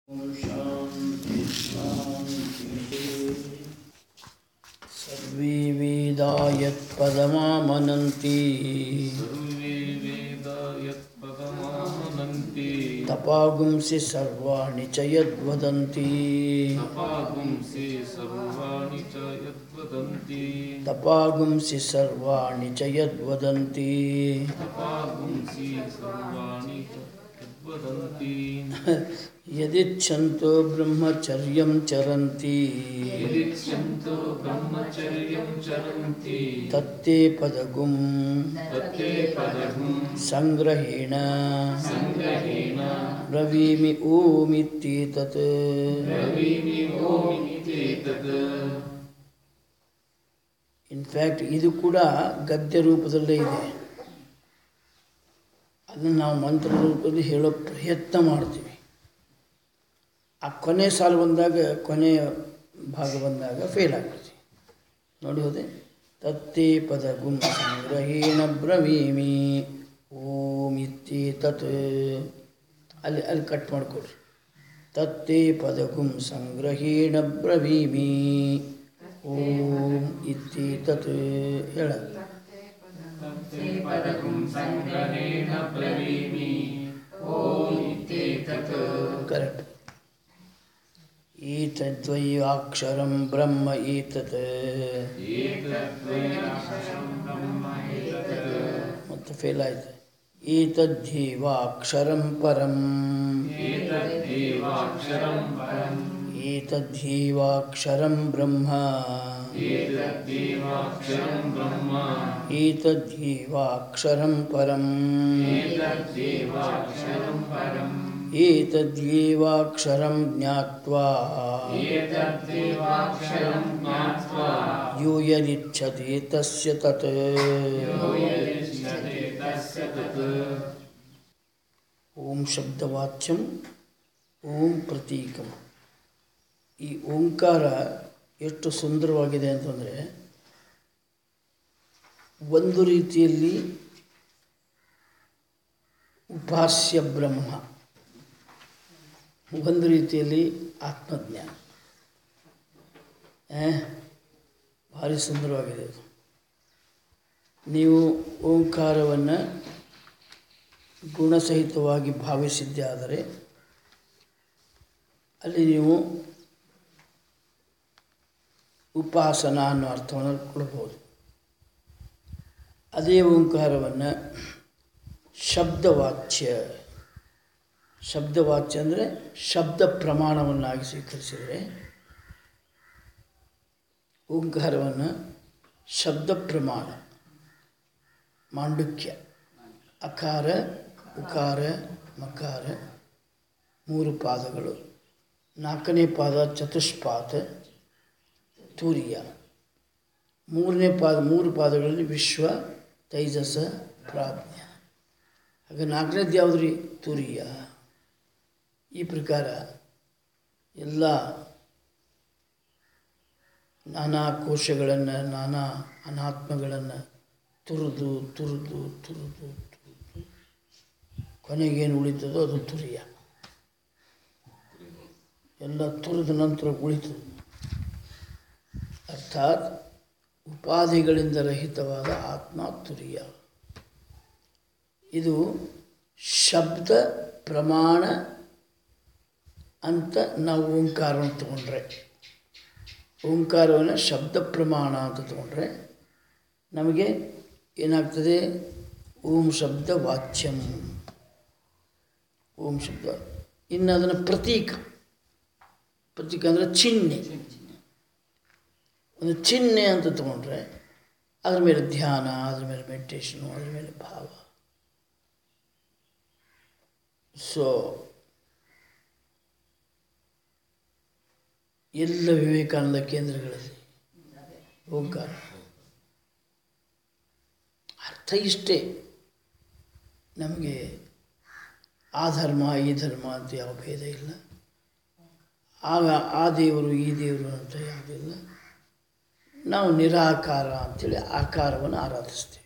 शान्ति शान्तिः सर्वे वेदा यत्पदमामनन्ति सर्वे वेदा यत्पदमामनन्ति तपागुंसि सर्वाणि च यद्वदन्ति तपागुंसि सर्वाणि च यद्वदन्ति तपागुंसि सर्वाणि च यद्वदन्ति तपागुंसि सर्वाणि च यद्वदन्ति यदिच्छन्तो ब्रह्मचर्यं चरन्ति यदिच्छन्तो ब्रह्मचर्यं चरन्ति तत्ते पदगुं तत्ते पदगुं सङ्ग्रहेण सङ्ग्रहेण ब्रवीमि ओमित्येतत् ब्रवीमि ओमिति तत् ಇನ್ಫ್ಯಾಕ್ಟ್ ಇದು ಕೂಡ ಗದ್ಯ ರೂಪದಲ್ಲೇ ಇದೆ ಅದನ್ನು ನಾವು ಮಂತ್ರ ರೂಪದಲ್ಲಿ ಹೇಳೋ ಪ್ರಯತ್ನ ಮಾಡ್ತೀವಿ ಆ ಕೊನೆ ಸಾಲು ಬಂದಾಗ ಕೊನೆಯ ಭಾಗ ಬಂದಾಗ ಫೇಲ್ ಆಗ್ತದೆ ನೋಡಿ ಹೋದೆ ತತ್ತೇ ಪದ ಗುಂ ಸಂಗ್ರಹೇಣ ಬ್ರವೀಮಿ ಓಂ ಇತ್ತಿ ತತ್ ಅಲ್ಲಿ ಅಲ್ಲಿ ಕಟ್ ಮಾಡಿಕೊಡ್ರಿ ತತ್ತೇ ಪದ ಗುಂ ಸಂಗ್ರಹೇಣ ಬ್ರವೀಮಿ ಓಂ ಇತ್ತಿ ತತ್ ಹೇಳ संग्रहेण ब्रवीमि ओमिति तत् ಕರೆಕ್ಟ್ ಏತದ್ವೈವಾಕ್ಷರಂ ಬ್ರಹ್ಮ ಏತತ್ ಮತ್ತು ಫೇಲ್ ಆಯ್ತು ಏತದ್ಧೇವಾಕ್ಷರಂ ಪರಂ एतद्देवाक्षरं परम् ಏತದ್ಧೇವಾಕ್ಷರಂ ಬ್ರಹ್ಮ एतद्देवाक्षरं ब्रह्म ಏತದ್ಧೇವಾಕ್ಷರಂ ಪರಂ एतद्देवाक्षरं परम् ಏತದ್ಯೇವಾಕ್ಷರಂ ಜ್ಞಾತ್ವಾ एतद्देवाक्षरं ज्ञात्वा ಯೋ ಯದಿಚ್ಛತಿ ತಸ್ಯ ತತ್ यो यदिच्छते तस्य तत् ಓಂ ಶಬ್ದವಾಚ್ಯಂ ಓಂ ಪ್ರತೀಕಂ ಈ ಓಂಕಾರ ಎಷ್ಟು ಸುಂದರವಾಗಿದೆ ಅಂತಂದರೆ ಒಂದು ರೀತಿಯಲ್ಲಿ ಉಪಾಸ್ಯ ಬ್ರಹ್ಮ ಒಂದು ರೀತಿಯಲ್ಲಿ ಆತ್ಮಜ್ಞಾನ ಆ, ಭಾರಿ ಸುಂದರವಾಗಿದೆ ಇದು ನೀವು ಓಂಕಾರವನ್ನು ಗುಣಸಹಿತವಾಗಿ ಭಾವಿಸಿದ್ದೇ ಆದರೆ ಅಲ್ಲಿ ನೀವು ಉಪಾಸನ ಅನ್ನೋ ಅರ್ಥವನ್ನು ಕೊಡ್ಬೋದು ಅದೇ ಓಂಕಾರವನ್ನು ಶಬ್ದವಾಚ್ಯ ಶಬ್ದವಾಚ್ಯ ಅಂದರೆ ಶಬ್ದ ಪ್ರಮಾಣವನ್ನಾಗಿ ಸ್ವೀಕರಿಸಿದರೆ ಓಂಕಾರವನ್ನು ಶಬ್ದ ಪ್ರಮಾಣ ಮಾಂಡುಕ್ಯ ಅಕಾರ ಉಕಾರ ಮಕಾರ ಮೂರು ಪಾದಗಳು ನಾಲ್ಕನೇ ಪಾದ ಚತುಷ್ಪಾದ ತೂರ್ಯ ಮೂರನೇ ಪಾದ ಮೂರು ಪಾದಗಳಲ್ಲಿ ವಿಶ್ವ ತೈಜಸ ಪ್ರಾಜ್ಞ ಹಾಗೆ ನಾಲ್ಕನೇದು ಯಾವುದು ರೀ ತೂರ್ಯ ಈ ಪ್ರಕಾರ ಎಲ್ಲ ನಾನಾ ಕೋಶಗಳನ್ನು ನಾನಾ ಅನಾತ್ಮಗಳನ್ನು ತುರಿದು ತುರಿದು ತುರಿದು ತುರಿದು ಕೊನೆಗೇನು ಉಳಿತದೋ ಅದು ತುರಿಯ ಎಲ್ಲ ತುರಿದ ನಂತರ ಉಳಿತು ಅರ್ಥಾತ್ ಉಪಾಧಿಗಳಿಂದ ರಹಿತವಾದ ಆತ್ಮ ತುರಿಯ ಇದು ಶಬ್ದ ಪ್ರಮಾಣ ಅಂತ ನಾವು ಓಂಕಾರವನ್ನು ತಗೊಂಡ್ರೆ ಓಂಕಾರವನ್ನು ಶಬ್ದ ಪ್ರಮಾಣ ಅಂತ ತಗೊಂಡ್ರೆ ನಮಗೆ ಏನಾಗ್ತದೆ ಓಂ ಶಬ್ದ ವಾಚ್ಯಂ ಓಂ ಶಬ್ದ ಇನ್ನು ಅದನ್ನು ಪ್ರತೀಕ ಪ್ರತೀಕ ಅಂದರೆ ಚಿಹ್ನೆ ಒಂದು ಚಿಹ್ನೆ ಅಂತ ತಗೊಂಡ್ರೆ ಅದ್ರ ಮೇಲೆ ಧ್ಯಾನ ಅದ್ರ ಮೇಲೆ ಮೆಡಿಟೇಷನು ಅದ್ರ ಮೇಲೆ ಭಾವ ಸೊ ಎಲ್ಲ ವಿವೇಕಾನಂದ ಕೇಂದ್ರಗಳಲ್ಲಿ ಓಂಕಾರ ಅರ್ಥ ಇಷ್ಟೇ ನಮಗೆ ಆ ಧರ್ಮ ಈ ಧರ್ಮ ಅಂತ ಯಾವ ಭೇದ ಇಲ್ಲ ಆಗ ಆ ದೇವರು ಈ ದೇವರು ಅಂತ ಯಾವುದಿಲ್ಲ ನಾವು ನಿರಾಕಾರ ಅಂಥೇಳಿ ಆಕಾರವನ್ನು ಆರಾಧಿಸ್ತೀವಿ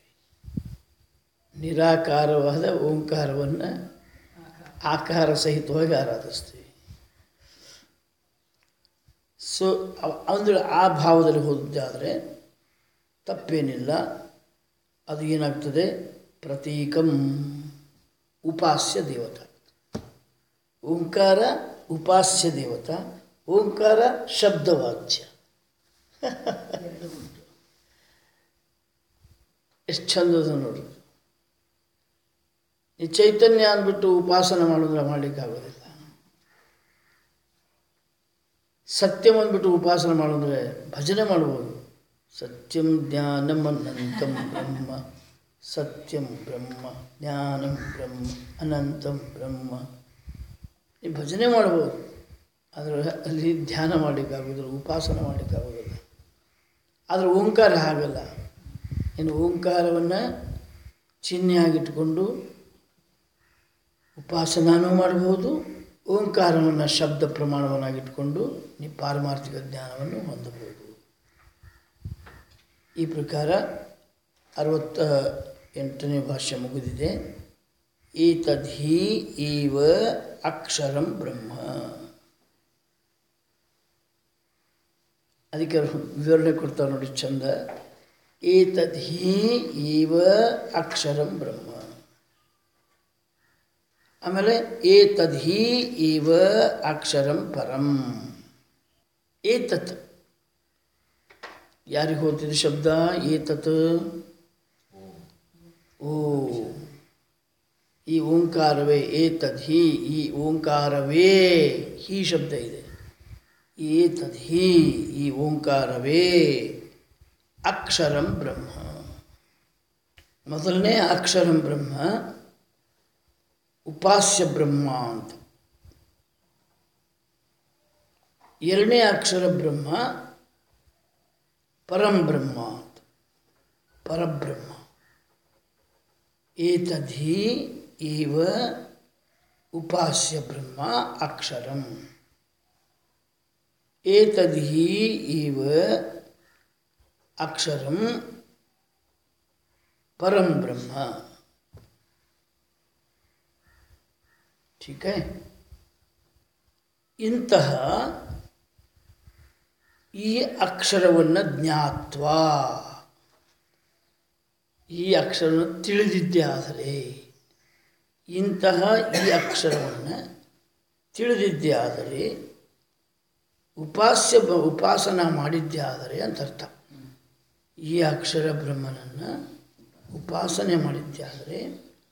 ನಿರಾಕಾರವಾದ ಓಂಕಾರವನ್ನು ಆಕಾರ ಸಹಿತವಾಗಿ ಆರಾಧಿಸ್ತೀವಿ ಸೊ ಒಂದು ಆ ಭಾವದಲ್ಲಿ ಹೋದಾದರೆ ತಪ್ಪೇನಿಲ್ಲ ಅದು ಏನಾಗ್ತದೆ ಪ್ರತೀಕಂ ಉಪಾಸ್ಯ ದೇವತಾ ಓಂಕಾರ ಉಪಾಸ್ಯ ದೇವತಾ ಓಂಕಾರ ಶಬ್ದವಾಚ್ಯ ಎಷ್ಟು ಚಂದ ಅದ ನೋಡ್ರಿ ಈ ಚೈತನ್ಯ ಅಂದ್ಬಿಟ್ಟು ಉಪಾಸನ ಮಾಡಿದ್ರೆ ಮಾಡಲಿಕ್ಕಾಗೋದಿಲ್ಲ ಸತ್ಯಂ ಅಂದ್ಬಿಟ್ಟು ಉಪಾಸನೆ ಮಾಡಿದ್ರೆ ಭಜನೆ ಮಾಡ್ಬೋದು ಸತ್ಯಂ ಜ್ಞಾನಂ ಅನಂತಂ ಬ್ರಹ್ಮ ಸತ್ಯಂ ಬ್ರಹ್ಮ ಜ್ಞಾನಂ ಬ್ರಹ್ಮ ಅನಂತಂ ಬ್ರಹ್ಮ ಈ ಭಜನೆ ಮಾಡ್ಬೋದು ಆದರೆ ಅಲ್ಲಿ ಧ್ಯಾನ ಮಾಡಲಿಕ್ಕಾಗೋದಿಲ್ಲ ಉಪಾಸನ ಮಾಡಲಿಕ್ಕಾಗೋದಿಲ್ಲ ಆದರೆ ಓಂಕಾರ ಹಾಗಲ್ಲ ಇನ್ನು ಓಂಕಾರವನ್ನು ಚಿಹ್ನೆಯಾಗಿಟ್ಕೊಂಡು ಉಪಾಸನಾನೂ ಮಾಡ್ಬೋದು ಓಂಕಾರವನ್ನು ಶಬ್ದ ಪ್ರಮಾಣವನ್ನಾಗಿಟ್ಕೊಂಡು ನೀವು ಪಾರಮಾರ್ಥಿಕ ಜ್ಞಾನವನ್ನು ಹೊಂದಬಹುದು ಈ ಪ್ರಕಾರ ಅರವತ್ತ ಎಂಟನೇ ಭಾಷೆ ಮುಗಿದಿದೆ ಏತದ್ಹಿ ಈವ ಅಕ್ಷರಂ ಬ್ರಹ್ಮ ಅದಕ್ಕೆ ಅವ್ರು ವಿವರಣೆ ಕೊಡ್ತಾರೆ ನೋಡಿ ಚಂದ ಏತದ್ಹಿ ಈವ ಅಕ್ಷರಂ ಬ್ರಹ್ಮ ಆಮೇಲೆ ಏತದ್ಹಿ ಇವ ಅಕ್ಷರಂ ಪರಂ ಏತತ್ ಯಾರಿಗೆ ಹೋಗ್ತಿದೆ ಶಬ್ದ ಏತತ್ ಓ ಈ ಓಂಕಾರವೇ ಏತದ್ ಹಿ ಈ ಓಂಕಾರವೇ ಹಿ ಶಬ್ದ ಇದೆ ಏತದ್ ಹಿ ಈ ಓಂಕಾರವೇ ಅಕ್ಷರಂ ಬ್ರಹ್ಮ ಮೊದಲನೇ ಅಕ್ಷರಂ ಬ್ರಹ್ಮ ಉಪಾಸ್ಯ ಬ್ರಹ್ಮ ಅಂತ ಎರಡನೇ ಅಕ್ಷರ ಬ್ರಹ್ಮ ಪರಂ ಬ್ರಹ್ಮ ಅಂತ ಪರಬ್ರಹ್ಮ ಏತಧಿ ಇವ ಉಪಾಸ್ಯ ಬ್ರಹ್ಮ ಅಕ್ಷರಂ ಏತಧಿ ಇವ ಅಕ್ಷರಂ ಪರಂ ಬ್ರಹ್ಮ ठीक है ಇಂತಹ ಈ ಅಕ್ಷರವನ್ನು ಜ್ಞಾತ್ವ ಈ ಅಕ್ಷರವನ್ನು ತಿಳಿದಿದ್ದೇ ಆದರೆ ಇಂತಹ ಈ ಅಕ್ಷರವನ್ನು ತಿಳಿದಿದ್ದೇ ಆದರೆ ಉಪಾಸ್ಯ ಬ ಉಪಾಸನ ಮಾಡಿದ್ದೇ ಆದರೆ ಅಂತ ಅರ್ಥ ಈ ಅಕ್ಷರ ಬ್ರಹ್ಮನನ್ನು ಉಪಾಸನೆ ಮಾಡಿದ್ದೇ ಆದರೆ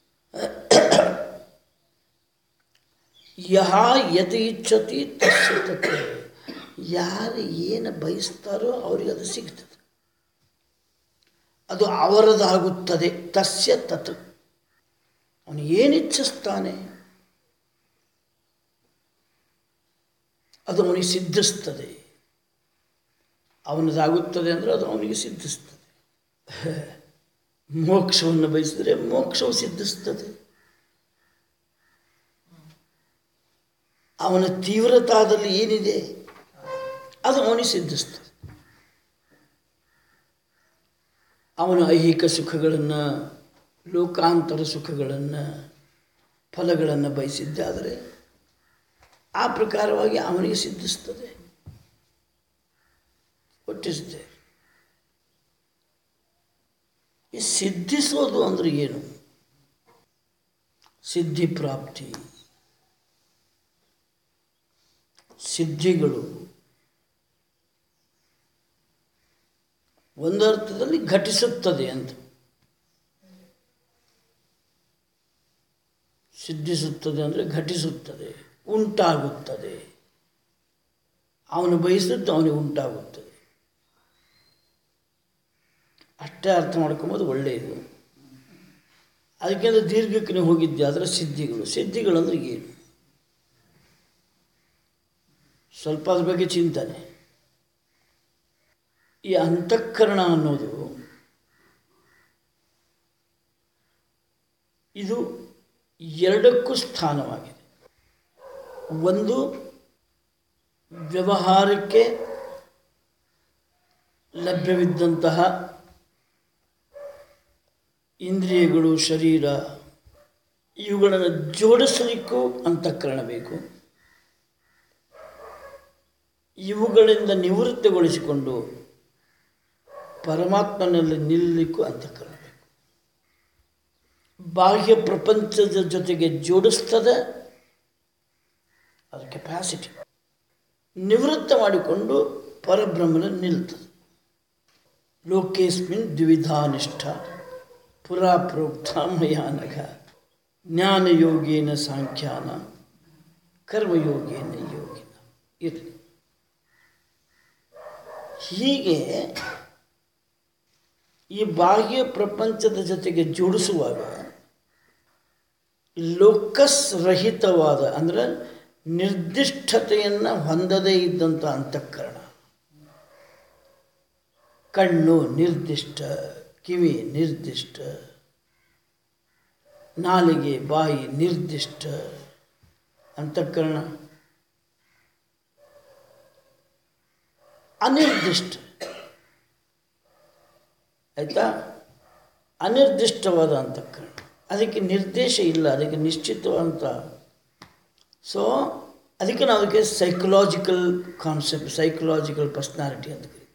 ಯಹ ಯತ್ ಇಚ್ಛತಿ ತಸ್ಯ ತತ್ ಯಾರು ಏನು ಬಯಸ್ತಾರೋ ಅವರಿಗೆ ಅದು ಸಿಗ್ತದೆ ಅದು ಅವರದಾಗುತ್ತದೆ ತಸ್ಯ ತತ್ ಅವನು ಏನು ಇಚ್ಛಿಸ್ತಾನೆ ಅದು ಅವನಿಗೆ ಸಿದ್ಧಿಸ್ತದೆ ಅವನದಾಗುತ್ತದೆ ಅಂದರೆ ಅದು ಅವನಿಗೆ ಸಿದ್ಧಿಸ್ತದೆ ಮೋಕ್ಷವನ್ನು ಬಯಸಿದರೆ ಮೋಕ್ಷವು ಸಿದ್ಧಿಸ್ತದೆ ಅವನ ತೀವ್ರತಾದಲ್ಲಿ ಏನಿದೆ ಅದು ಅವನಿಗೆ ಸಿದ್ಧಿಸ್ತದೆ ಅವನ ಐಹಿಕ ಸುಖಗಳನ್ನು ಲೋಕಾಂತರ ಸುಖಗಳನ್ನು ಫಲಗಳನ್ನು ಬಯಸಿದ್ದಾದರೆ ಆ ಪ್ರಕಾರವಾಗಿ ಅವನಿಗೆ ಸಿದ್ಧಿಸ್ತದೆ ಒಟ್ಟಿಸ್ತದೆ ಈ ಸಿದ್ಧಿಸೋದು ಅಂದರೆ ಏನು ಸಿದ್ಧಿ ಪ್ರಾಪ್ತಿ ಸಿದ್ಧಿಗಳು ಒಂದರ್ಥದಲ್ಲಿ ಘಟಿಸುತ್ತದೆ ಅಂತ ಸಿದ್ಧಿಸುತ್ತದೆ ಅಂದರೆ ಘಟಿಸುತ್ತದೆ ಉಂಟಾಗುತ್ತದೆ ಅವನು ಬಯಸಿದ್ದು ಅವನಿಗೆ ಉಂಟಾಗುತ್ತದೆ ಅಷ್ಟೇ ಅರ್ಥ ಮಾಡ್ಕೊಂಬೋದು ಒಳ್ಳೆಯದು ಅದಕ್ಕಿಂತ ದೀರ್ಘಕ್ಕೆ ನೀವು ಹೋಗಿದ್ದೆ ಆದರೆ ಸಿದ್ಧಿಗಳು ಸಿದ್ಧಿಗಳಂದ್ರೆ ಏನು ಸ್ವಲ್ಪ ಅದ್ರ ಬಗ್ಗೆ ಚಿಂತನೆ ಈ ಅಂತಃಕರಣ ಅನ್ನೋದು ಇದು ಎರಡಕ್ಕೂ ಸ್ಥಾನವಾಗಿದೆ ಒಂದು ವ್ಯವಹಾರಕ್ಕೆ ಲಭ್ಯವಿದ್ದಂತಹ ಇಂದ್ರಿಯಗಳು ಶರೀರ ಇವುಗಳನ್ನು ಜೋಡಿಸಲಿಕ್ಕೂ ಅಂತಃಕರಣ ಬೇಕು ಇವುಗಳಿಂದ ನಿವೃತ್ತಿಗೊಳಿಸಿಕೊಂಡು ಪರಮಾತ್ಮನಲ್ಲಿ ನಿಲ್ಲಲಿಕ್ಕೂ ಅಂತಃಕರಣ ಬೇಕು ಬಾಹ್ಯ ಪ್ರಪಂಚದ ಜೊತೆಗೆ ಜೋಡಿಸ್ತದೆ ಅದರ ಕೆಪಾಸಿಟಿ ನಿವೃತ್ತ ಮಾಡಿಕೊಂಡು ಪರಬ್ರಹ್ಮನ ನಿಲ್ತದೆ ಲೋಕೇಸ್ಮಿನ್ ದ್ವಿಧಾನಿಷ್ಠ ಪುರಾ ಪ್ರೋಕ್ತ ಮಯಾನಘ ಜ್ಞಾನಯೋಗೇನ ಸಾಂಖ್ಯಾನ ಕರ್ಮಯೋಗೇನ ಯೋಗಿನ ಇರಲಿ ಹೀಗೆ ಈ ಬಾಹ್ಯ ಪ್ರಪಂಚದ ಜೊತೆಗೆ ಜೋಡಿಸುವಾಗ ಲೋಕಸ್ ರಹಿತವಾದ ಅಂದರೆ ನಿರ್ದಿಷ್ಟತೆಯನ್ನು ಹೊಂದದೇ ಇದ್ದಂಥ ಅಂತಃಕರಣ ಕಣ್ಣು ನಿರ್ದಿಷ್ಟ ಕಿವಿ ನಿರ್ದಿಷ್ಟ ನಾಲಿಗೆ ಬಾಯಿ ನಿರ್ದಿಷ್ಟ ಅಂತಃಕರಣ ಅನಿರ್ದಿಷ್ಟ ಆಯಿತಾ ಅನಿರ್ದಿಷ್ಟವಾದ ಅಂತಃಕರಣ ಅದಕ್ಕೆ ನಿರ್ದೇಶ ಇಲ್ಲ ಅದಕ್ಕೆ ನಿಶ್ಚಿತವಾದಂಥ ಸೊ ಅದಕ್ಕೆ ನಾವು ಅದಕ್ಕೆ ಸೈಕಲಾಜಿಕಲ್ ಕಾನ್ಸೆಪ್ಟ್ ಸೈಕಲಾಜಿಕಲ್ ಪರ್ಸ್ನಾಲಿಟಿ ಅಂತ ಕರೀತೀವಿ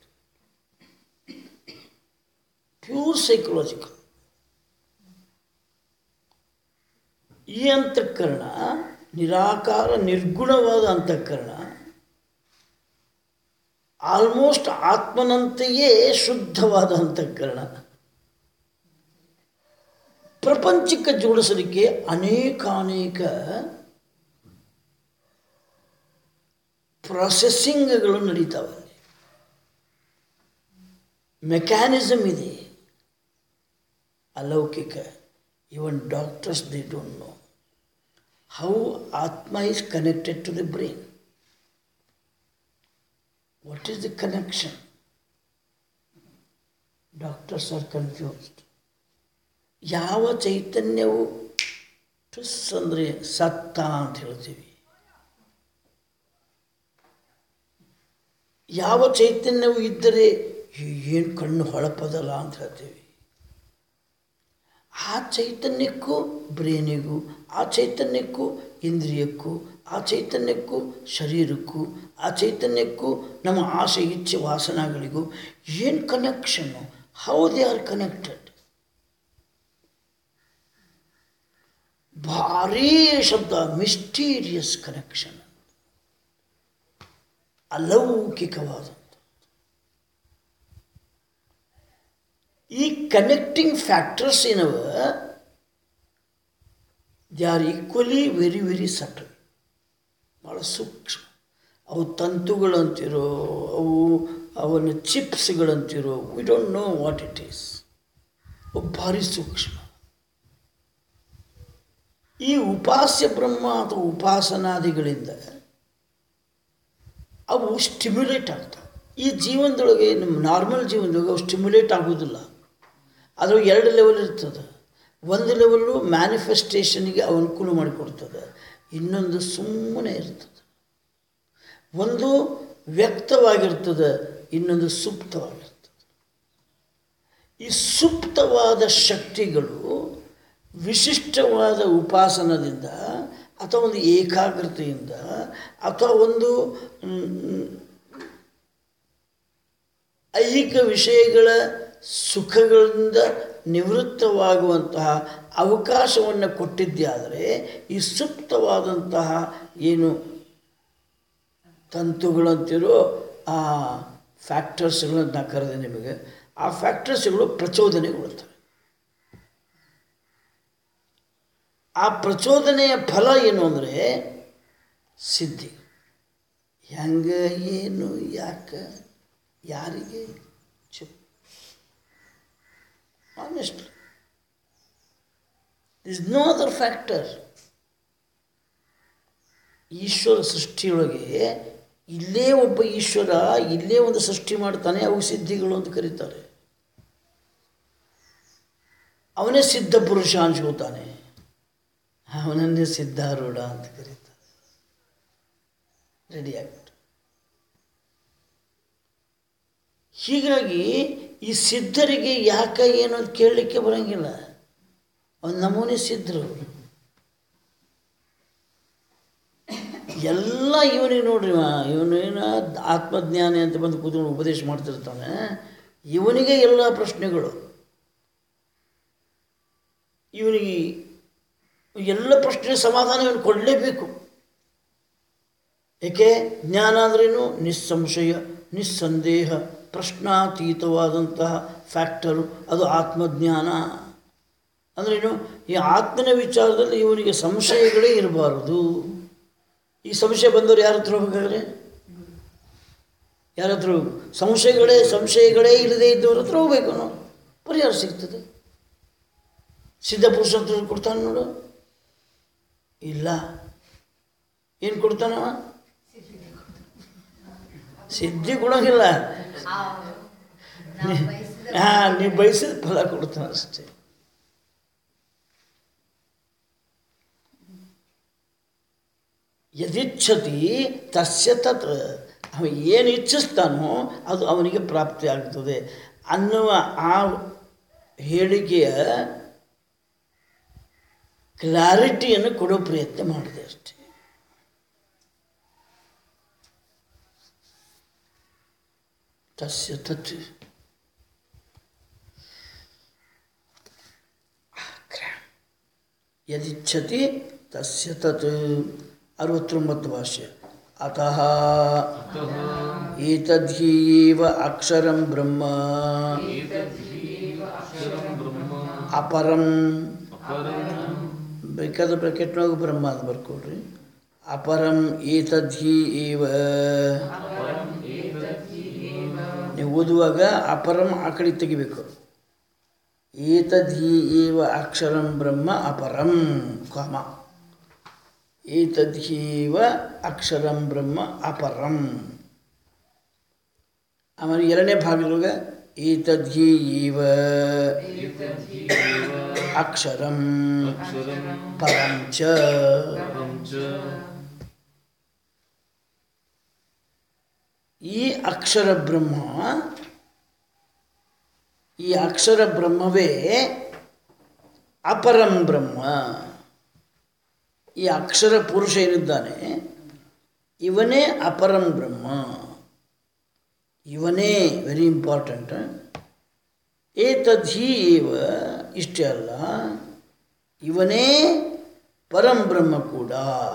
ಪ್ಯೂರ್ ಸೈಕಲಾಜಿಕಲ್ ಈ ಅಂತಃಕರಣ ನಿರಾಕಾರ ನಿರ್ಗುಣವಾದ ಅಂತಃಕರಣ ಆಲ್ಮೋಸ್ಟ್ ಆತ್ಮನಂತೆಯೇ ಶುದ್ಧವಾದ ಅಂತಃಕರಣ ಪ್ರಪಂಚಕ್ಕೆ ಜೋಡಿಸಲಿಕ್ಕೆ ಅನೇಕಾನೇಕ ಪ್ರೊಸೆಸಿಂಗ್ಗಳು ನಡೀತಾವೆ ಮೆಕ್ಯಾನಿಸಮ್ ಇದೆ ಅಲೌಕಿಕ even doctors they don't know how atma is connected to the brain what is the connection doctors are confused ಯಾವ ಚೈತನ್ಯವು ಟುಸ್ ಅಂದರೆ ಸತ್ತ ಅಂತ ಹೇಳ್ತೀವಿ ಯಾವ ಚೈತನ್ಯವು ಇದ್ದರೆ ಏನು ಕಣ್ಣು ಹೊಳಪದಲ್ಲ ಅಂತ ಹೇಳ್ತೀವಿ ಆ ಚೈತನ್ಯಕ್ಕೂ ಬ್ರೇನಿಗೂ ಆ ಚೈತನ್ಯಕ್ಕೂ ಇಂದ್ರಿಯಕ್ಕೂ ಆ ಚೈತನ್ಯಕ್ಕೂ ಶರೀರಕ್ಕೂ ಆ ಚೈತನ್ಯಕ್ಕೂ ನಮ್ಮ ಆಸೆ ಇಚ್ಛೆ ವಾಸನಗಳಿಗೂ ಏನು connection how they are connected ಭಾರೀ ಶಬ್ದ ಮಿಸ್ಟೀರಿಯಸ್ ಕನೆಕ್ಷನ್ ಅಲೌಕಿಕವಾದಂಥ ಈ ಕನೆಕ್ಟಿಂಗ್ ಫ್ಯಾಕ್ಟರ್ಸ್ ಏನವ they are equally very very subtle ಭಾಳ ಸೂಕ್ಷ್ಮ ಅವು ತಂತುಗಳಂತಿರೋ ಅವು ಅವನ ಚಿಪ್ಸ್ಗಳಂತಿರೋ we don't know what it is ಅವು ಭಾರಿ ಸೂಕ್ಷ್ಮ ಈ ಉಪಾಸ್ಯ ಬ್ರಹ್ಮ ಅಥವಾ ಉಪಾಸನಾದಿಗಳಿಂದ ಅವು ಸ್ಟಿಮ್ಯುಲೇಟ್ ಆಗ್ತವೆ ಈ ಜೀವನದೊಳಗೆ ನಮ್ಮ ನಾರ್ಮಲ್ ಜೀವನದೊಳಗೆ ಅವು ಸ್ಟಿಮ್ಯುಲೇಟ್ ಆಗೋದಿಲ್ಲ ಅದು ಎರಡು ಲೆವೆಲ್ ಇರ್ತದೆ ಒಂದು ಲೆವೆಲ್ಲು ಮ್ಯಾನಿಫೆಸ್ಟೇಷನ್ಗೆ ಅವು ಅನುಕೂಲ ಮಾಡಿಕೊಡ್ತದೆ ಇನ್ನೊಂದು ಸುಮ್ಮನೆ ಇರ್ತದೆ ಒಂದು ವ್ಯಕ್ತವಾಗಿರ್ತದೆ ಇನ್ನೊಂದು ಸುಪ್ತವಾಗಿರ್ತದೆ ಈ ಸುಪ್ತವಾದ ಶಕ್ತಿಗಳು ವಿಶಿಷ್ಟವಾದ ಉಪಾಸನದಿಂದ ಅಥವಾ ಒಂದು ಏಕಾಗ್ರತೆಯಿಂದ ಅಥವಾ ಒಂದು ಮ್, ಐಹಿಕ ವಿಷಯಗಳ ಸುಖಗಳಿಂದ ನಿವೃತ್ತವಾಗುವಂತಹ ಅವಕಾಶವನ್ನು ಕೊಟ್ಟಿದ್ದೇ ಆದರೆ ಈ ಸುಪ್ತವಾದಂತಹ ಏನು ತಂತುಗಳಂತಿರೋ ಆ ಫ್ಯಾಕ್ಟರ್ಸ್ಗಳನ್ನ ನಾ ಕರೆದೆ ನಿಮಗೆ ಆ ಫ್ಯಾಕ್ಟರ್ಸ್ಗಳು ಪ್ರಚೋದನೆಗೊಳ್ತವೆ ಆ ಪ್ರಚೋದನೆಯ ಫಲ ಏನು ಅಂದರೆ ಸಿದ್ಧಿ ಹೆಂಗೆ ಏನು ಯಾಕೆ ಯಾರಿಗೆ ಚುಪ್ honest is no other factor ಈಶ್ವರ ಸೃಷ್ಟಿಯೊಳಗೆ ಇಲ್ಲೇ ಒಬ್ಬ ಈಶ್ವರ ಇಲ್ಲೇ ಒಂದು ಸೃಷ್ಟಿ ಮಾಡ್ತಾನೆ ಅವು ಸಿದ್ಧಿಗಳು ಅಂತ ಕರೀತಾರೆ ಅವನೇ ಸಿದ್ಧ ಪುರುಷ ಅನ್ಸ್ಕೋತಾನೆ ಅವನನ್ನೇ ಸಿದ್ಧಾರೂಢ ಅಂತ ಕರೀತಾರೆ ರೆಡಿ ಆಗ್ಬಿಟ್ಟು ಹೀಗಾಗಿ ಈ ಸಿದ್ಧರಿಗೆ ಯಾಕೆ ಏನು ಅಂತ ಕೇಳಲಿಕ್ಕೆ ಬರೋಂಗಿಲ್ಲ ಒಂದು ನಮೂನೆ ಸಿದ್ಧರು ಎಲ್ಲ ಇವನಿಗೆ ನೋಡ್ರಿ ಇವ ಇವನೇನ ಆತ್ಮಜ್ಞಾನಿ ಅಂತ ಬಂದು ಕೂತ್ಕೊಂಡು ಉಪದೇಶ ಮಾಡ್ತಿರ್ತಾನೆ ಇವನಿಗೆ ಎಲ್ಲ ಪ್ರಶ್ನೆಗಳು ಇವನಿಗೆ ಎಲ್ಲ ಪ್ರಶ್ನೆ ಸಮಾಧಾನ ಇವನು ಕೊಡಲೇಬೇಕು ಏಕೆ ಜ್ಞಾನ ಅಂದ್ರೇನು ನಿಸ್ಸಂಶಯ ನಿಸ್ಸಂದೇಹ ಪ್ರಶ್ನಾತೀತವಾದಂತಹ ಫ್ಯಾಕ್ಟರು ಅದು ಆತ್ಮಜ್ಞಾನ ಅಂದ್ರೇನು ಈ ಆತ್ಮನ ವಿಚಾರದಲ್ಲಿ ಇವನಿಗೆ ಸಂಶಯಗಳೇ ಇರಬಾರದು ಈ ಸಂಶಯ ಬಂದವರು ಯಾರ ಹತ್ರ ಹೋಗ್ಬೇಕಾದ್ರೆ ಯಾರ ಹತ್ರ ಹೋಗ್ಬೇಕು ಸಂಶಯಗಳೇ ಸಂಶಯಗಳೇ ಇಲ್ಲದೆ ಇದ್ದವ್ರ ಹತ್ರ ಹೋಗ್ಬೇಕು ನಾವು ಪರಿಹಾರ ಸಿಗ್ತದೆ ಸಿದ್ಧಪುರುಷ ಹತ್ರ ಕೊಡ್ತಾನೆ ನೋಡು ಇಲ್ಲ ಏನು ಕೊಡ್ತಾನವ ಸಿದ್ಧಿ ಕೊಡೋಂಗಿಲ್ಲ ಹಾಂ ನೀವು ಬಯಸಿದ ಫಲ ಕೊಡ್ತಾನೆ ಅಷ್ಟೇ ಯದಿಚ್ಛತಿ ತಸ್ಯ ತತ್ ಅವ ಏನು ಇಚ್ಛಿಸ್ತಾನೋ ಅದು ಅವನಿಗೆ ಪ್ರಾಪ್ತಿ ಆಗ್ತದೆ ಅನ್ನುವ ಆ ಹೇಳಿಕೆಯ ಕ್ಲಾರಿಟಿಯನ್ನು ಕೊಡೋ ಪ್ರಯತ್ನ ಮಾಡಿದೆ ಅಷ್ಟೇ ತಸ್ಯ ತತ್ ಯದಿಚ್ಛತಿ ತಸ್ಯ ತತ್ ಅರವತ್ತೊಂಬತ್ತು ಭಾಷ್ಯ ಅತಃ ಏತದ್ಹೀವ ಅಕ್ಷರಂ ಬ್ರಹ್ಮ ಅಪರಂ ಬೇಕಾದ ಬ್ರಾಕೆಟ್ನಾಗ ಬ್ರಹ್ಮ ಅಂತ ಬರ್ಕೊಡ್ರಿ ಅಪರಂ ಏತದ್ಹಿ ಏವ ನೀವು ಓದುವಾಗ ಅಪರಂ ಆ ಕಡೆ ತೆಗಿಬೇಕು ಏತದ್ಹಿ ಏವ ಅಕ್ಷರಂ ಬ್ರಹ್ಮ ಅಪರಂ ಕಾಮ ಏತದ್ಹೀವ ಅಕ್ಷರಂ ಬ್ರಹ್ಮ ಅಪರಂ ಆಮೇಲೆ ಎರಡನೇ ಭಾಗದೊಳಗೆ ಏತದ್ಹಿ ಏವ ಅಕ್ಷರಂ ಪರಂ ಚ ಈ ಅಕ್ಷರ ಬ್ರಹ್ಮ ಈ ಅಕ್ಷರ ಬ್ರಹ್ಮವೇ ಅಪರಂ ಬ್ರಹ್ಮ ಈ ಅಕ್ಷರ ಪುರುಷ ಏನಿದ್ದಾನೆ ಇವನೇ ಅಪರಂ ಬ್ರಹ್ಮ ಇವನೇ ವೆರಿ ಇಂಪಾರ್ಟೆಂಟ್ ಏತದ್ಹಿ ಏವ ಇಷ್ಟೇ ಅಲ್ಲ ಇವನೇ ಪರಂ ಬ್ರಹ್ಮ ಕೂಡ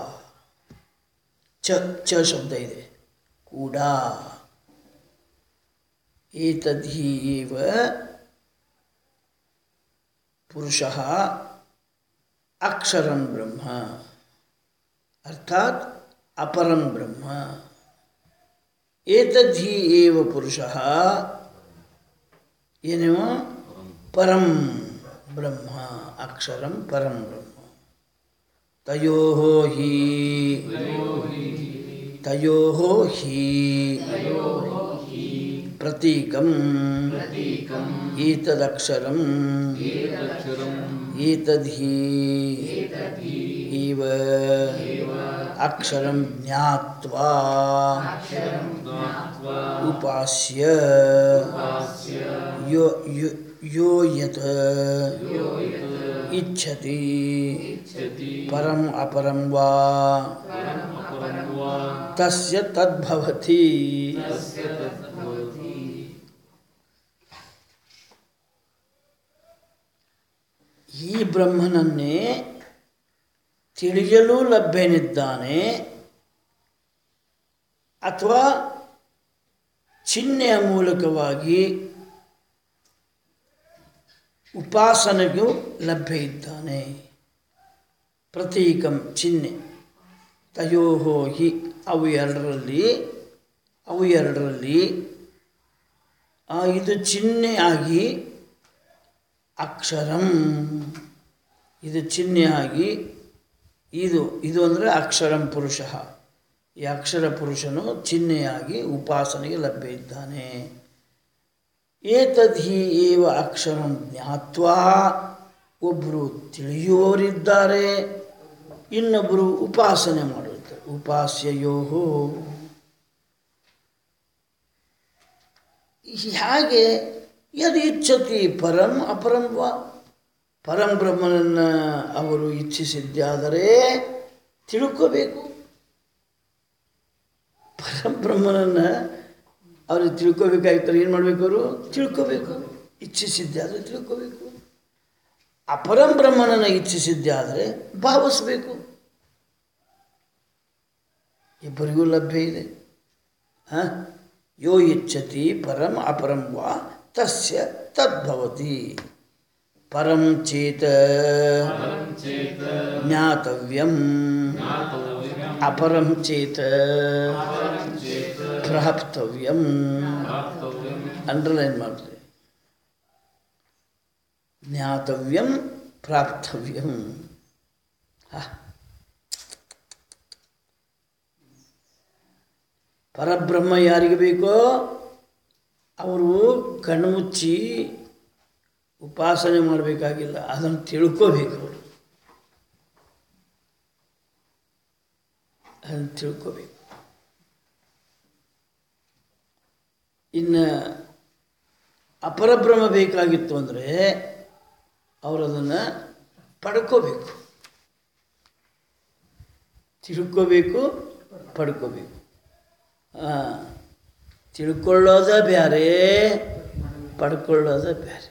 ಚ ಚ ಶಬ್ದ ಇದೆ ಕೂಡ ಏತದ್ಹಿ ಏವ ಪುರುಷಃ ಅಕ್ಷರಂ ಬ್ರಹ್ಮ ಅರ್ಥಾತ್ ಅಪರಂ ಬ್ರಹ್ಮ ಏತದ್ಹಿ ಏವ ಪುರುಷಃ ಏನೇವ ಪರಂ ಬ್ರಹ್ಮ ಅಕ್ಷರಂ ಪರಂ ಬ್ರಹ್ಮ ತಯೋ ಹಿ ತಯೋ ಹಿ ಪ್ರತೀಕಂ ಏತದಕ್ಷರಂ ಏತದ್ಹಿ ಇವ ಅಕ್ಷರಂ ಜ್ಞಾತ್ವಾ ಉಪಾಸ್ಯ ಯೋ ಯೋ ಯೋ ಯತ್ ಇಚ್ಛತಿ ಪರಂ ಅಪರಂ ವಾ ತಸ್ಯ ತದ್ಭವತಿ ಈ ಬ್ರಹ್ಮನನ್ನೇ ತಿಳಿಯಲು ಲಭ್ಯನಿದ್ದಾನೆ ಅಥವಾ ಚಿಹ್ನೆಯ ಮೂಲಕವಾಗಿ ಉಪಾಸನೆಗೂ ಲಭ್ಯ ಇದ್ದಾನೆ ಪ್ರತೀಕಂ ಚಿಹ್ನೆ ತಯೋಹೋ ಹಿ ಅವು ಎರಡರಲ್ಲಿ ಅವು ಎರಡರಲ್ಲಿ ಆ, ಇದು ಚಿಹ್ನೆಯಾಗಿ ಅಕ್ಷರಂ ಇದು ಚಿಹ್ನೆಯಾಗಿ ಇದು ಇದು ಅಂದರೆ ಅಕ್ಷರಂ ಪುರುಷ ಈ ಅಕ್ಷರ ಪುರುಷನು ಚಿಹ್ನೆಯಾಗಿ ಉಪಾಸನೆಗೆ ಲಭ್ಯ ಇದ್ದಾನೆ ಏತದ್ಹಿ ಏವ ಅಕ್ಷರಂ ಜ್ಞಾತ್ವಾ ಒಬ್ಬರು ತಿಳಿಯುವವರಿದ್ದಾರೆ ಇನ್ನೊಬ್ಬರು ಉಪಾಸನೆ ಮಾಡುತ್ತಾರೆ ಉಪಾಸ್ಯಯೋ ಹೇಗೆ ಯದು ಇಚ್ಛತಿ ಪರಂ ಅಪರಂ ವಾ ಪರಂ ಬ್ರಹ್ಮನನ್ನು ಅವರು ಇಚ್ಛಿಸಿದ್ದಾದರೆ ತಿಳ್ಕೋಬೇಕು ಪರಬ್ರಹ್ಮನನ್ನು ಅವ್ರಿಗೆ ತಿಳ್ಕೊಬೇಕಾಗಿರ್ತಾರೆ ಏನು ಮಾಡಬೇಕು ಅವರು ತಿಳ್ಕೋಬೇಕು ಇಚ್ಛಿಸಿದ್ದೆ ಆದರೆ ತಿಳ್ಕೋಬೇಕು ಅಪರಂಬ್ರಹ್ಮನನ್ನು ಇಚ್ಛಿಸಿದ್ದೆ ಆದರೆ ಭಾವಿಸ್ಬೇಕು ಇಬ್ಬರಿಗೂ ಲಭ್ಯ ಇದೆ ಹಾಂ ಯೋ ಇಚ್ಛತಿ ಪರಂ ಅಪರಂ ವಾ ತಸ್ಯ ತದ್ಭವತಿ ಪರಂ ಚೇತ ಚೇತ ಜ್ಞಾತವ್ಯಂ ಅಪರಂ ಚೇತ ಪ್ರಾಪ್ತವ್ಯಂ ಅಂಡರ್ಲೈನ್ ಮಾಡ್ರಿ ಜ್ಞಾತವ್ಯಂ ಪ್ರಾಪ್ತವ್ಯಂ ಹಾ. ಪರಬ್ರಹ್ಮ ಯಾರಿಗೆ ಬೇಕೋ ಅವರು ಕಣ್ಮುಚ್ಚಿ ಉಪಾಸನೆ ಮಾಡಬೇಕಾಗಿಲ್ಲ ಅದನ್ನು ತಿಳ್ಕೋಬೇಕು ಅವರು ಅದನ್ನು ತಿಳ್ಕೋಬೇಕು ಇನ್ನು ಅಪರಬ್ರಹ್ಮ ಬೇಕಾಗಿತ್ತು ಅಂದರೆ ಅವರು ಅದನ್ನು ಪಡ್ಕೋಬೇಕು ತಿಳ್ಕೋಬೇಕು ಪಡ್ಕೋಬೇಕು ಹಾಂ ತಿಳ್ಕೊಳ್ಳೋದ ಬೇರೆ ಪಡ್ಕೊಳ್ಳೋದ ಬೇರೆ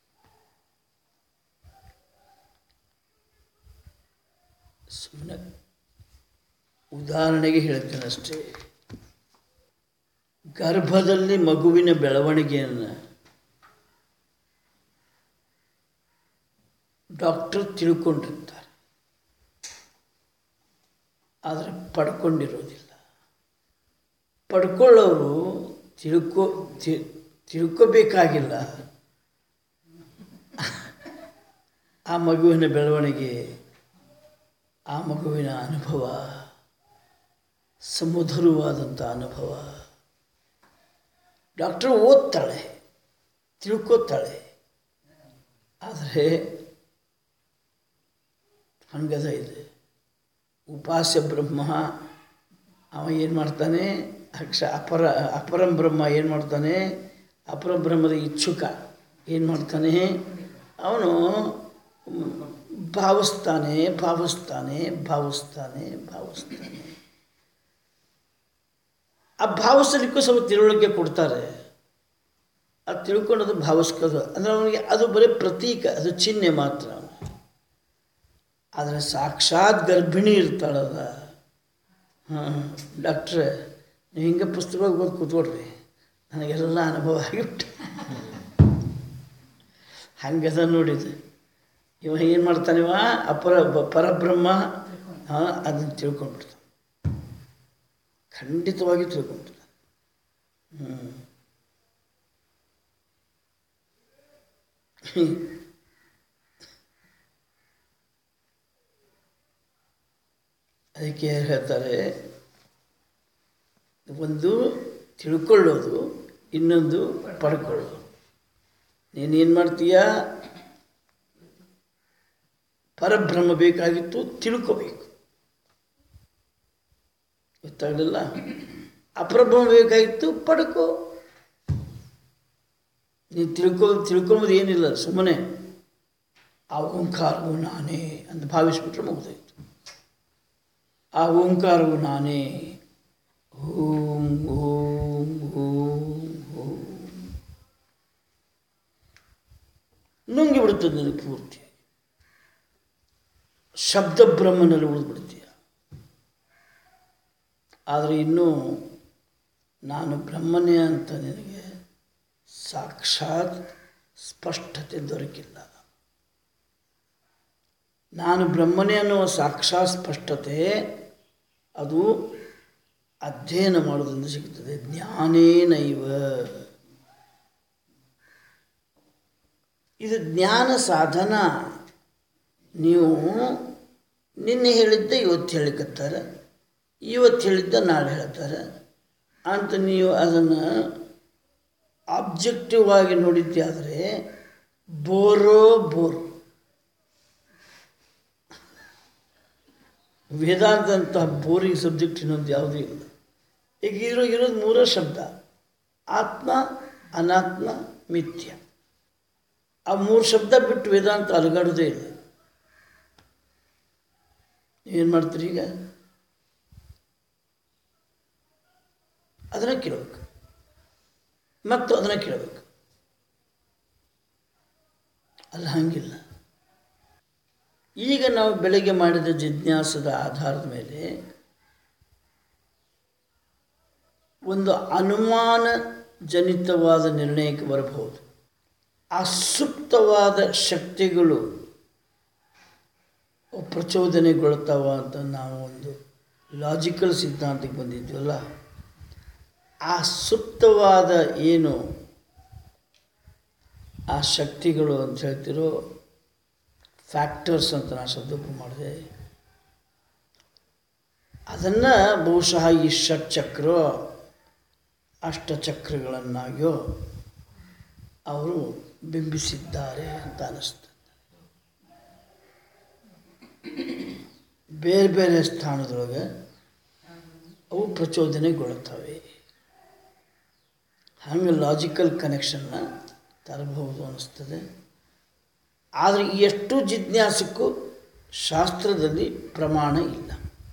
ಸುಮ್ಮನೆ ಉದಾಹರಣೆಗೆ ಹೇಳ್ತೇನೆ ಅಷ್ಟೇ ಗರ್ಭದಲ್ಲಿ ಮಗುವಿನ ಬೆಳವಣಿಗೆಯನ್ನು ಡಾಕ್ಟರ್ ತಿಳ್ಕೊಂಡಿರ್ತಾರೆ ಆದರೆ ಪಡ್ಕೊಂಡಿರೋದಿಲ್ಲ ಪಡ್ಕೊಳ್ಳೋರು ತಿಳ್ಕೊ ತಿ- ತಿಳ್ಕೊಬೇಕಾಗಿಲ್ಲ ಆ ಮಗುವಿನ ಬೆಳವಣಿಗೆ ಆ ಮಗುವಿನ ಅನುಭವ ಸುಮಧುರವಾದಂಥ ಅನುಭವ ಡಾಕ್ಟ್ರು ಓದ್ತಾಳೆ ತಿಳ್ಕೊತಾಳೆ ಆದರೆ ಹಂಗದ ಇದೆ ಉಪಾಸ್ಯ ಬ್ರಹ್ಮ ಅವ ಏನು ಮಾಡ್ತಾನೆ ಅಕ್ಷ ಅಪರ ಅಪರಂ ಬ್ರಹ್ಮ ಏನು ಮಾಡ್ತಾನೆ ಅಪರ ಬ್ರಹ್ಮದ ಇಚ್ಛುಕ ಏನು ಮಾಡ್ತಾನೆ ಅವನು ಭಾವಿಸ್ತಾನೆ ಭಾವಿಸ್ತಾನೆ ಭಾವಿಸ್ತಾನೆ ಭಾವಿಸ್ತಾನೆ ಆ ಭಾವಿಸಲಿಕ್ಕೂ ಸ್ವಲ್ಪ ತಿಳುವಳಿಕೆ ಕೊಡ್ತಾರೆ ಅದು ತಿಳ್ಕೊಂಡು ಅದು ಭಾವಿಸ್ಕೋದು ಅಂದರೆ ಅವನಿಗೆ ಅದು ಬರೀ ಪ್ರತೀಕ ಅದು ಚಿಹ್ನೆ ಮಾತ್ರ ಆದರೆ ಸಾಕ್ಷಾತ್ ಗರ್ಭಿಣಿ ಇರ್ತಾಳಲ್ಲ ಹಾಂ ಡಾಕ್ಟ್ರೆ ನೀವು ಹಿಂಗೆ ಪುಸ್ತಕ ಓದಿ ಕೂತ್ಕೊಡ್ರಿ ನನಗೆಲ್ಲ ಅನುಭವ ಆಗಿಬಿಟ್ಟು ಹಂಗದ ನೋಡಿದೆ ಇವ ಏನು ಮಾಡ್ತಾನಿವ ಅಪರ ಬ- ಪರಬ್ರಹ್ಮ ಹಾಂ ಅದನ್ನು ತಿಳ್ಕೊಂಡ್ಬಿಡ್ತಾನೆ ಖಂಡಿತವಾಗಿ ತಿಳ್ಕೊಂಡ್ಬಿಡ್ತಾನೆ ಹ್ಞೂ ಅದಕ್ಕೆ ಯಾರು ಹೇಳ್ತಾರೆ ಒಂದು ತಿಳ್ಕೊಳ್ಳೋದು ಇನ್ನೊಂದು ಪಡ್ಕೊಳ್ಳೋದು ನೀನೇನು ಮಾಡ್ತೀಯ ಪರಬ್ರಹ್ಮ ಬೇಕಾಗಿತ್ತು ತಿಳ್ಕೋಬೇಕು ಗೊತ್ತಾಗಲಿಲ್ಲ ಅಪರಬ್ರಹ್ಮ ಬೇಕಾಗಿತ್ತು ಪಡ್ಕೋ ನೀನು ತಿಳ್ಕೊ ತಿಳ್ಕೊಂಬೋದು ಏನಿಲ್ಲ ಸುಮ್ಮನೆ ಆ ಓಂಕಾರವು ನಾನೇ ಅಂತ ಭಾವಿಸ್ಬಿಟ್ರೆ ಮುಗ್ದಾಯ್ತು ಆ ಓಂಕಾರವು ನಾನೇ ಓಂ ಓಂ ಓಂ ಓಂ ನುಂಗಿ ಬಿಡುತ್ತದೆ ನನಗೆ ಪೂರ್ತಿ ಶಬ್ದ ಬ್ರಹ್ಮನಲ್ಲಿ ಉಳಿದ್ಬಿಡ್ತೀಯ ಆದರೆ ಇನ್ನೂ ನಾನು ಬ್ರಹ್ಮನೇ ಅಂತ ನಿನಗೆ ಸಾಕ್ಷಾತ್ ಸ್ಪಷ್ಟತೆ ದೊರಕಿಲ್ಲ ನಾನು ಬ್ರಹ್ಮನೇ ಅನ್ನುವ ಸಾಕ್ಷಾತ್ ಸ್ಪಷ್ಟತೆ ಅದು ಅಧ್ಯಯನ ಮಾಡೋದ್ರಿಂದ ಸಿಗ್ತದೆ ಜ್ಞಾನೇನೈವ ಇದು ಜ್ಞಾನ ಸಾಧನ ನೀವು ನಿನ್ನೆ ಹೇಳಿದ್ದ ಇವತ್ತು ಹೇಳಿಕತ್ತಾರೆ ಇವತ್ತು ಹೇಳಿದ್ದ ನಾಳೆ ಹೇಳ್ತಾರೆ ಅಂತ ನೀವು ಅದನ್ನು ಆಬ್ಜೆಕ್ಟಿವ್ ಆಗಿ ನೋಡಿದ್ದೆ ಆದರೆ ಬೋರೋ ಬೋರ್ ವೇದಾಂತ ಅಂತಹ ಬೋರಿಂಗ್ ಸಬ್ಜೆಕ್ಟ್ ಇನ್ನೊಂದು ಯಾವುದೂ ಇಲ್ಲ ಈಗ ಇರೋ ಇರೋದು ಮೂರೇ ಶಬ್ದ ಆತ್ಮ ಅನಾತ್ಮ ಮಿಥ್ಯ ಆ ಮೂರು ಶಬ್ದ ಬಿಟ್ಟು ವೇದಾಂತ ಅಲುಗಾಡೋದೇ ಇಲ್ಲ ಏನು ಮಾಡ್ತೀರಿ ಈಗ ಅದನ್ನು ಕೇಳಬೇಕು ಮತ್ತು ಅದನ್ನು ಕೇಳಬೇಕು ಅಲ್ಲ ಹಂಗಿಲ್ಲ ಈಗ ನಾವು ಬೆಳಗ್ಗೆ ಮಾಡಿದ ಜಿಜ್ಞಾಸದ ಆಧಾರದ ಮೇಲೆ ಒಂದು ಅನುಮಾನ ಜನಿತವಾದ ನಿರ್ಣಯಕ್ಕೆ ಬರಬಹುದು ಆ ಸುಪ್ತವಾದ ಶಕ್ತಿಗಳು ಪ್ರಚೋದನೆಗೊಳ್ತಾವ ಅಂತ ನಾವು ಒಂದು ಲಾಜಿಕಲ್ ಸಿದ್ಧಾಂತಕ್ಕೆ ಬಂದಿದ್ವಲ್ಲ ಆ ಸುಪ್ತವಾದ ಏನು ಆ ಶಕ್ತಿಗಳು ಅಂತ ಹೇಳ್ತಿರೋ ಫ್ಯಾಕ್ಟರ್ಸ್ ಅಂತ ನಾನು ಶಬ್ದ ಮಾಡಿದೆ ಅದನ್ನು ಬಹುಶಃ ಈ ಷಟ್ಚಕ್ರ ಅಷ್ಟಚಕ್ರಗಳನ್ನಾಗಿಯೋ ಅವರು ಬಿಂಬಿಸಿದ್ದಾರೆ ಅಂತ ಅನ್ನಿಸ್ತದೆ ಬೇರೆ ಬೇರೆ ಸ್ಥಾನದೊಳಗೆ ಅವು ಪ್ರಚೋದನೆಗೊಳ್ಳುತ್ತವೆ ಹಂಗೆ ಲಾಜಿಕಲ್ ಕನೆಕ್ಷನ್ನ ತರಬಹುದು ಅನ್ನಿಸ್ತದೆ ಆದರೆ ಈ ಎಷ್ಟು ಜಿಜ್ಞಾಸಕ್ಕೂ ಶಾಸ್ತ್ರದಲ್ಲಿ ಪ್ರಮಾಣ ಇಲ್ಲ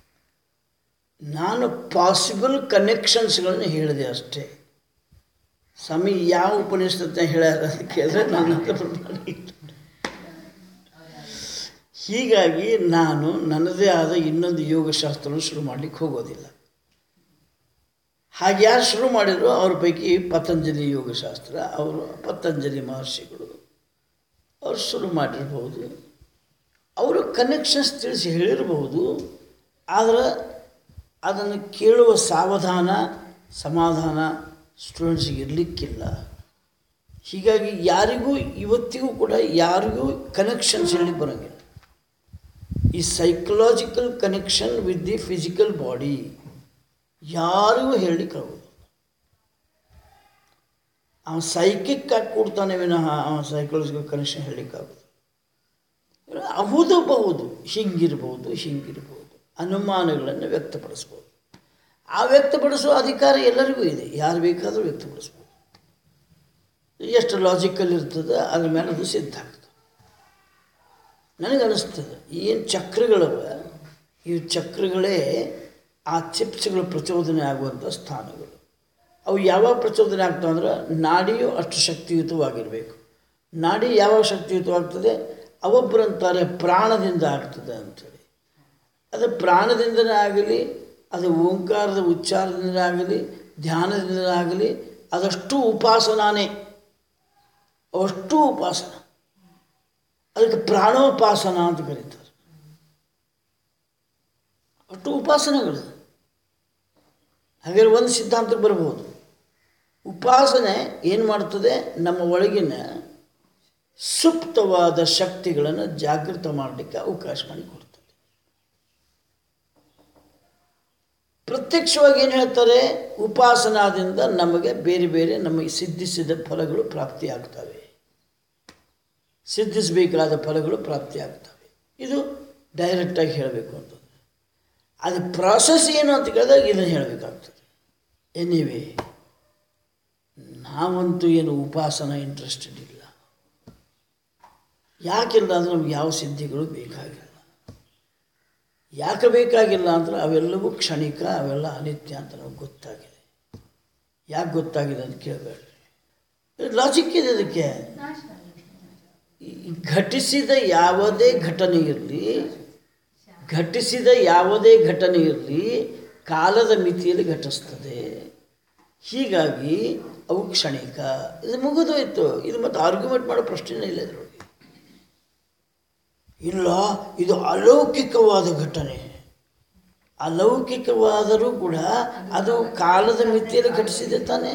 ನಾನು ಪಾಸಿಬಲ್ ಕನೆಕ್ಷನ್ಸ್ಗಳನ್ನು ಹೇಳಿದೆ ಅಷ್ಟೇ ಸ್ವಾಮಿ ಯಾವ ಉಪನಿಷತ್ತ ಹೇಳ್ಯಾರ ಅಂತ ಕೇಳಿದ್ರೆ ನನ್ನ ಹತ್ರ ಪ್ರಮಾಣ ಇಲ್ಲ ಹೀಗಾಗಿ ನಾನು ನನ್ನದೇ ಆದ ಇನ್ನೊಂದು ಯೋಗಶಾಸ್ತ್ರವನ್ನು ಶುರು ಮಾಡಲಿಕ್ಕೆ ಹೋಗೋದಿಲ್ಲ ಹಾಗೆ ಯಾರು ಶುರು ಮಾಡಿದ್ರು ಅವ್ರ ಪೈಕಿ ಪತಂಜಲಿ ಯೋಗಶಾಸ್ತ್ರ ಅವರು ಪತಂಜಲಿ ಮಹರ್ಷಿಗಳು ಅವ್ರು ಶುರು ಮಾಡಿರ್ಬೋದು ಅವರು ಕನೆಕ್ಷನ್ಸ್ ತಿಳಿಸಿ ಹೇಳಿರ್ಬೋದು ಆದರೆ ಅದನ್ನು ಕೇಳುವ ಸಾವಧಾನ ಸಮಾಧಾನ ಸ್ಟೂಡೆಂಟ್ಸಿಗೆ ಇರಲಿಕ್ಕಿಲ್ಲ ಹೀಗಾಗಿ ಯಾರಿಗೂ ಇವತ್ತಿಗೂ ಕೂಡ ಯಾರಿಗೂ ಕನೆಕ್ಷನ್ಸ್ ಹೇಳಲಿಕ್ಕೆ ಬರೋಂಗಿಲ್ಲ ಈ psychological connection with the physical body ಯಾರಿಗೂ ಹೇಳಲಿಕ್ಕೆ ಆಗೋದು ಅವನು ಸೈಕಿಕ್ ಆಗಿ ಕೊಡ್ತಾನೆ ವಿನಃ ಅವನ ಸೈಕಲಾಜಿಕಲ್ ಕನೆಕ್ಷನ್ ಹೇಳಲಿಕ್ಕಾಗೋದು ಅಹುದಬಹುದು ಹಿಂಗಿರ್ಬೋದು ಹಿಂಗಿರ್ಬೋದು ಅನುಮಾನಗಳನ್ನು ವ್ಯಕ್ತಪಡಿಸ್ಬೋದು ಆ ವ್ಯಕ್ತಪಡಿಸುವ ಅಧಿಕಾರ ಎಲ್ಲರಿಗೂ ಇದೆ ಯಾರು ಬೇಕಾದರೂ ವ್ಯಕ್ತಪಡಿಸ್ಬೋದು ಎಷ್ಟು ಲಾಜಿಕಲ್ ಇರ್ತದೆ ಅದ್ರ ಮೇಲೆ ಅದು ಸಿದ್ಧ ಆಗ್ತದೆ ನನಗನ್ನಿಸ್ತದೆ ಏನು ಚಕ್ರಗಳವ ಈ ಚಕ್ರಗಳೇ ಆ ಚಿಪ್ಸ್ಗಳ ಪ್ರಚೋದನೆ ಆಗುವಂಥ ಸ್ಥಾನಗಳು ಅವು ಯಾವಾಗ ಪ್ರಚೋದನೆ ಆಗ್ತಾವೆ ಅಂದ್ರೆ ನಾಡಿಯು ಅಷ್ಟು ಶಕ್ತಿಯುತವಾಗಿರಬೇಕು ನಾಡಿ ಯಾವಾಗ ಶಕ್ತಿಯುತವಾಗ್ತದೆ ಅವೊಬ್ಬರಂತಾರೆ ಪ್ರಾಣದಿಂದ ಆಗ್ತದೆ ಅಂಥೇಳಿ ಅದು ಪ್ರಾಣದಿಂದನೇ ಆಗಲಿ ಅದು ಓಂಕಾರದ ಉಚ್ಚಾರದಿಂದ ಆಗಲಿ ಧ್ಯಾನದಿಂದ ಆಗಲಿ ಅದಷ್ಟು ಉಪಾಸನಾನೇ ಅಷ್ಟು ಉಪಾಸನ ಅದಕ್ಕೆ ಪ್ರಾಣೋಪಾಸನ ಅಂತ ಕರೀತಾರೆ ಅಷ್ಟು ಉಪಾಸನೆಗಳು ಹಾಗಾದ್ರೆ ಒಂದು ಸಿದ್ಧಾಂತಕ್ಕೆ ಬರ್ಬೋದು ಉಪಾಸನೆ ಏನು ಮಾಡ್ತದೆ ನಮ್ಮ ಒಳಗಿನ ಸುಪ್ತವಾದ ಶಕ್ತಿಗಳನ್ನು ಜಾಗೃತ ಮಾಡಲಿಕ್ಕೆ ಅವಕಾಶ ಮಾಡಿಕೊಡ್ತದೆ ಪ್ರತ್ಯಕ್ಷವಾಗಿ ಏನು ಹೇಳ್ತಾರೆ ಉಪಾಸನಾದಿಂದ ನಮಗೆ ಬೇರೆ ಬೇರೆ ನಮಗೆ ಸಿದ್ಧಿಸಿದ ಫಲಗಳು ಪ್ರಾಪ್ತಿಯಾಗ್ತವೆ ಸಿದ್ಧಿಸಬೇಕಾದ ಫಲಗಳು ಪ್ರಾಪ್ತಿಯಾಗ್ತವೆ ಇದು ಡೈರೆಕ್ಟಾಗಿ ಹೇಳಬೇಕು ಅಂತಂದರೆ ಅದು ಪ್ರಾಸೆಸ್ ಏನು ಅಂತ ಕೇಳಿದಾಗ ಇದನ್ನು ಹೇಳಬೇಕಾಗ್ತದೆ ಎನಿವೆ ನಾವಂತೂ ಏನು ಉಪಾಸನ ಇಂಟ್ರೆಸ್ಟೆಡ್ ಇಲ್ಲ ಯಾಕಿಲ್ಲ ಅಂದರೆ ನಮ್ಗೆ ಯಾವ ಸಿದ್ಧಿಗಳು ಬೇಕಾಗಿಲ್ಲ ಯಾಕೆ ಬೇಕಾಗಿಲ್ಲ ಅಂದ್ರೆ ಅವೆಲ್ಲವೂ ಕ್ಷಣಿಕ ಅವೆಲ್ಲ ಅನಿತ್ಯ ಅಂತ ನಮ್ಗೆ ಗೊತ್ತಾಗಿದೆ ಯಾಕೆ ಗೊತ್ತಾಗಿದೆ ಅಂತ ಕೇಳಬೇಡ್ರಿ ಲಾಜಿಕ್ ಇದೆ ಅದಕ್ಕೆ ಈ ಘಟಿಸಿದ ಯಾವುದೇ ಘಟನೆ ಇರಲಿ ಘಟಿಸಿದ ಯಾವುದೇ ಘಟನೆ ಇರಲಿ ಕಾಲದ ಮಿತಿಯಲ್ಲಿ ಘಟಿಸ್ತದೆ ಹೀಗಾಗಿ ಅವು ಕ್ಷಣಿಕ ಇದು ಮುಗಿದೋಯ್ತು ಇದು ಮತ್ತು ಆರ್ಗ್ಯುಮೆಂಟ್ ಮಾಡೋ ಪ್ರಶ್ನೆನೇ ಇಲ್ಲ ಇದರೊಳಗೆ ಇಲ್ಲ ಇದು ಅಲೌಕಿಕವಾದ ಘಟನೆ ಅಲೌಕಿಕವಾದರೂ ಕೂಡ ಅದು ಕಾಲದ ಮಿತಿಯಲ್ಲಿ ಘಟಿಸಿದೆ ತಾನೇ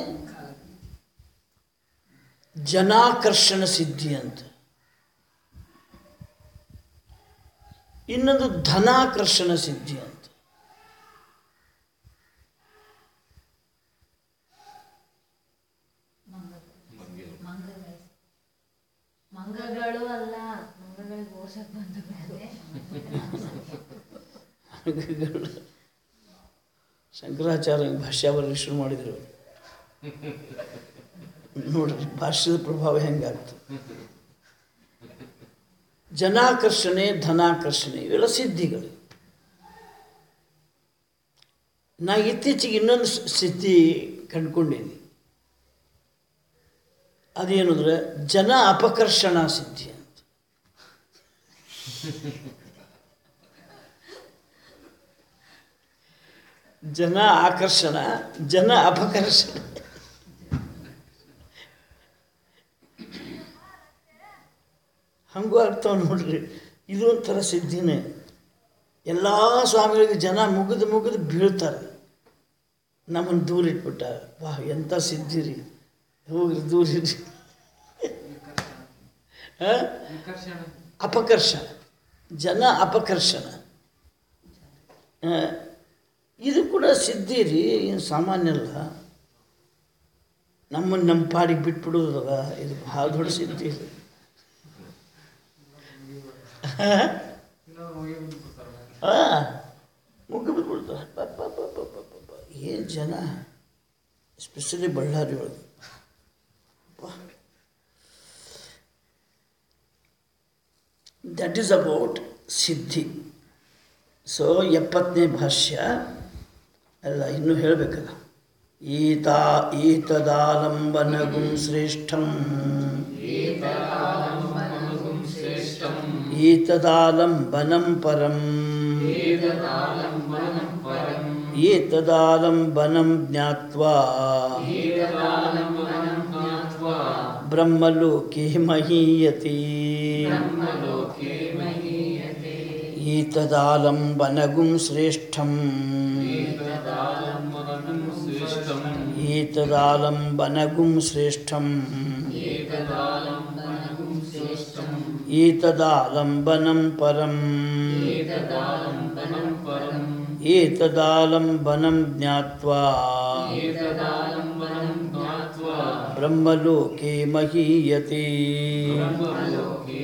ಜನಾಕರ್ಷಣ ಸಿದ್ಧಿ ಅಂತ ಇನ್ನೊಂದು ಧನಾಕರ್ಷಣ ಸಿದ್ಧಿ ಅಂತ ಮಂಗಗಳು ಅಲ್ಲ ಮಂಗಗಳಿಗೆ ಓಸಕ್ ಬಂದು ಬಿಡದೆ ಶಂಕರಾಚಾರ್ಯ ಭಾಷ್ಯ ಬರಲಿ ಶುರು ಮಾಡಿದರು ನೋಡ್ರಿ ಭಾಷ್ಯದ ಪ್ರಭಾವ ಹೆಂಗಾಗ್ತದೆ ಜನಾಕರ್ಷಣೆ ಧನಾಕರ್ಷಣೆ ಇವೆಲ್ಲ ಸಿದ್ಧಿಗಳು ನಾ ಇತ್ತೀಚೆಗೆ ಇನ್ನೊಂದು ಸ್- ಸಿದ್ಧಿ ಕಂಡುಕೊಂಡಿದ್ದೆ ಅದೇನಂದ್ರೆ ಜನ ಅಪಕರ್ಷಣ ಸಿದ್ಧಿ ಅಂತ ಜನ ಆಕರ್ಷಣ ಜನ ಅಪಕರ್ಷಣ ಹಂಗೂ ಆಗ್ತಾವ ನೋಡ್ರಿ ಇದು ಒಂಥರ ಸಿದ್ಧಿನೇ ಎಲ್ಲ ಸ್ವಾಮಿಗಳಿಗೆ ಜನ ಮುಗಿದು ಮುಗಿದು ಬೀಳ್ತಾರೆ ನಮ್ಮನ್ನು ದೂರ ಇಟ್ಬಿಟ್ಟ ವಾ ಎಂಥ ಸಿದ್ಧಿ ರೀ ಹೋಗ್ರಿ ದೂರ ಇರ್ರಿ ಆ? ಅಪಕರ್ಷಣ ಜನ ಅಪಕರ್ಷಣ ಆ, ಇದು ಕೂಡ ಸಿದ್ಧಿ ರೀ ಏನು ಸಾಮಾನ್ಯ ಅಲ್ಲ ನಮ್ಮನ್ನು ನಮ್ಮ ಪಾಡಿಗೆ ಬಿಟ್ಬಿಡೋದಲ್ಲ ಇದು ಭಾಳ ದೊಡ್ಡ ಸಿದ್ಧಿ ಇದು ಹಾಂ ಮುಗ್ಗು ಬಿಟ್ಬಿಡ್ತಾರೆ ಏನು ಜನ ಎಸ್ಪೆಷಲಿ ಬಳ್ಳಾರಿ ಒಳಗೆ that is about siddhi so ಎಪ್ಪತ್ತನೇ ಭಾಷ್ಯ ಅಲ್ಲ ಇನ್ನೂ ಹೇಳಬೇಕಲ್ಲ ಈತಾ ಈತದಾಲಂಬನಗುಂ ಶ್ರೇಷ್ಠಂ ಈತದಾಲಂಬನಂ ಪರಂ ಏತದಾಲಂಬನಂ ಜ್ಞಾತ್ವಾ ಬ್ರಹ್ಮಲೋಕೆ ಮಹೀಯತೆ ಈತದಾಲಂಬನಗುಂ ಶ್ರೇಷ್ಠಂ ಈತದಾಲಂಬನಗುಂ ಶ್ರೇಷ್ಠಂ ಈತದಾಲಂಬನಂ ಪರಂ ಏತದಾಲಂಬನಂ ಜ್ಞಾತ್ವಾ ಬ್ರಹ್ಮಲೋಕೆ ಮಹೀಯತೆ